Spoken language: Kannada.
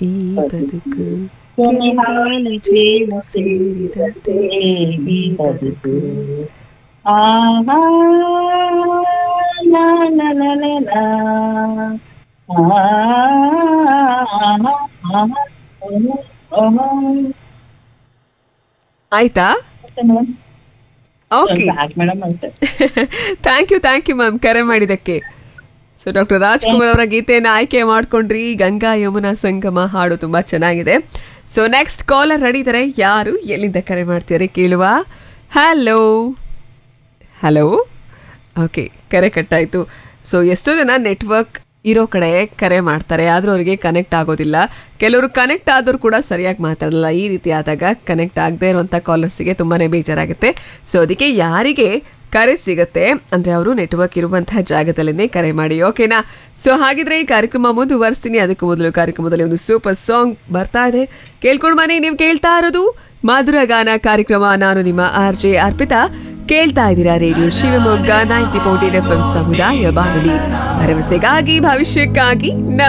ಈ ಬದುಕು ಕೆನೆ ಹಾಲು ಜೇನು ಸೇರಿದಂತೆ ಈ ಬದುಕು ಆಹಾ, ಲಾ, ಲಾ, ಲಾ, ಲಾ, ಲಾ. ಆಹಾ, ಆಹಾ, ಓಹೋ, ಓಹೋ. ಆಯ್ತಾ ಮತ್ತೆ madam? ಓಕೆ ಸಾಕ್ ಮೇಡಮ್ ಅಷ್ಟೇ thank you thank you ma'am ಕರೆ ಮಾಡಿದ್ದಕ್ಕೆ ಸೊ ಡಾಕ್ಟರ್ ರಾಜ್ಕುಮಾರ್ ಅವರ ಗೀತೆಯನ್ನು ಆಯ್ಕೆ ಮಾಡ್ಕೊಂಡ್ರಿ ಗಂಗಾ ಯಮುನಾ ಸಂಗಮ ಹಾಡು ತುಂಬಾ ಚೆನ್ನಾಗಿದೆ ಸೊ ನೆಕ್ಸ್ಟ್ ಕಾಲರ್ ರೆಡಿದ್ದಾರೆ ಯಾರು ಎಲ್ಲಿಂದ ಕರೆ ಮಾಡ್ತೀರಿ ಕೇಳುವ ಹಲೋ ಹಲೋ ಓಕೆ ಕರೆ ಕಟ್ಟಾಯಿತು ಸೊ ಎಷ್ಟೋ ಜನ ನೆಟ್ವರ್ಕ್ ಇರೋ ಕಡೆ ಕರೆ ಮಾಡ್ತಾರೆ ಆದರೂ ಅವರಿಗೆ ಕನೆಕ್ಟ್ ಆಗೋದಿಲ್ಲ ಕೆಲವರು ಕನೆಕ್ಟ್ ಆದರೂ ಕೂಡ ಸರಿಯಾಗಿ ಮಾತಾಡಲ್ಲ ಈ ರೀತಿ ಆದಾಗ ಕನೆಕ್ಟ್ ಆಗದೆ ಇರುವಂಥ ಕಾಲರ್ಸಿಗೆ ತುಂಬಾ ಬೇಜಾರಾಗುತ್ತೆ ಸೊ ಅದಕ್ಕೆ ಯಾರಿಗೆ ಕರೆ ಸಿಗುತ್ತೆ ಅಂದರೆ ಅವರು ನೆಟ್ವರ್ಕ್ ಇರುವಂತಹ ಜಾಗದಲ್ಲೇ ಕರೆ ಮಾಡಿ ಓಕೆನಾ ಸೊ ಹಾಗಿದ್ರೆ ಈ ಕಾರ್ಯಕ್ರಮ ಮುಂದುವರಿಸ್ತೀನಿ ಅದಕ್ಕೂ ಮೊದಲು ಕಾರ್ಯಕ್ರಮದಲ್ಲಿ ಒಂದು ಸೂಪರ್ ಸಾಂಗ್ ಬರ್ತಾ ಇದೆ ಕೇಳ್ಕೊಂಡು ಬನ್ನಿ ನೀವು ಕೇಳ್ತಾ ಇರೋದು ಮಾಧುರ ಗಾನ ಕಾರ್ಯಕ್ರಮ ನಾನು ನಿಮ್ಮ ಆರ್ ಜೆ ಅರ್ಪಿತಾ ಕೇಳ್ತಾ ಇದ್ದೀರಾ radio Shivamogga ninety point F M ಸಮುದಾಯ ಬಾನುಲಿ ಭರವಸೆಗಾಗಿ ಭವಿಷ್ಯಕ್ಕಾಗಿ ನಮ್ಮ